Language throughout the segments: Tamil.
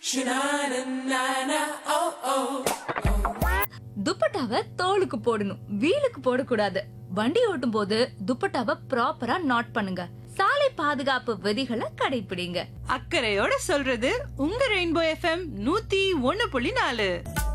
துப்பட்டாவை தோலுக்கு போடணும் வீலுக்கு போடக்கூடாது வண்டி ஓட்டும் போது துப்பட்டாவை ப்ராப்பரா நாட் பண்ணுங்க சாலை பாதுகாப்பு விதிகளை கடைபிடிங்க அக்கறையோட சொல்றது உங்க ரெயின்போ எஃப்எம் நூத்தி ஒன்னு புள்ளி நாலு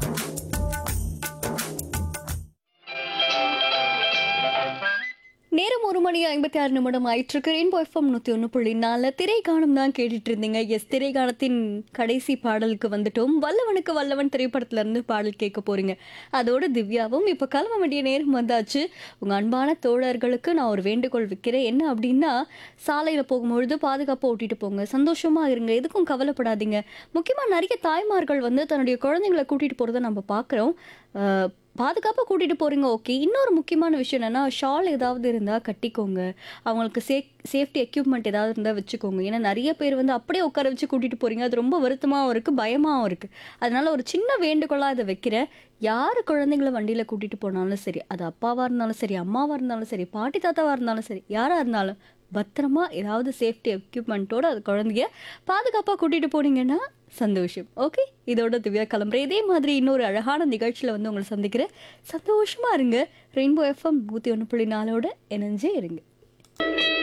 நேரம் ஒரு மணி ஐம்பத்தி ஆறு நிமிடம் ஆயிட்டிருக்கு ரெயின்போ எஃப்எம் நூற்றி ஒன்று புள்ளி நாலு திரைக்காலம் தான் கேட்டுட்டு இருந்தீங்க எஸ் திரைக்காலத்தின் கடைசி பாடலுக்கு வந்துட்டோம் வல்லவனுக்கு வல்லவன் திரைப்படத்துல இருந்து பாடல் கேட்க போறீங்க அதோட திவ்யாவும் இப்போ கிளம்ப வேண்டிய நேரம் வந்தாச்சு உங்கள் அன்பான தோழர்களுக்கு நான் ஒரு வேண்டுகோள் வைக்கிறேன் என்ன அப்படின்னா சாலையில் போகும்பொழுது பாதுகாப்பாக ஓட்டிட்டு போங்க சந்தோஷமாக இருங்க எதுக்கும் கவலைப்படாதீங்க முக்கியமாக நிறைய தாய்மார்கள் வந்து தன்னுடைய குழந்தைங்களை கூட்டிகிட்டு போகிறத நம்ம பார்க்குறோம் பாதுகாப்பாக கூட்டிகிட்டு போகிறீங்க ஓகே இன்னொரு முக்கியமான விஷயம் என்னென்னா ஷால் ஏதாவது இருந்தால் கட்டிக்கோங்க அவங்களுக்கு சே சேஃப்டி எக்யூப்மெண்ட் ஏதாவது இருந்தால் வச்சுக்கோங்க ஏன்னா நிறைய பேர் வந்து அப்படியே உட்கார வச்சு கூட்டிகிட்டு போகிறீங்க அது ரொம்ப வருத்தமாகவும் இருக்குது பயமாகவும் இருக்குது அதனால ஒரு சின்ன வேண்டுகோளாக இதை வைக்கிறேன் யார் குழந்தைங்கள வண்டியில் கூட்டிகிட்டு போனாலும் சரி அது அப்பாவாக இருந்தாலும் சரி அம்மாவாக இருந்தாலும் சரி பாட்டி தாத்தாவாக இருந்தாலும் சரி யாராக இருந்தாலும் பத்திரமா ஏதாவது சேஃப்டி எக்யூப்மெண்ட்டோட அது குழந்தைய பாதுகாப்பாக கூட்டிகிட்டு போனீங்கன்னா சந்தோஷம் ஓகே இதோட திவ்யா கிளம்புறேன் இதே மாதிரி இன்னொரு அழகான நிகழ்ச்சியில் வந்து உங்களை சந்திக்கிறேன் சந்தோஷமா இருங்க ரெயின்போ எஃப்எம் நூற்றி ஒன்று புள்ளி நாலோட இணைஞ்சே இருங்க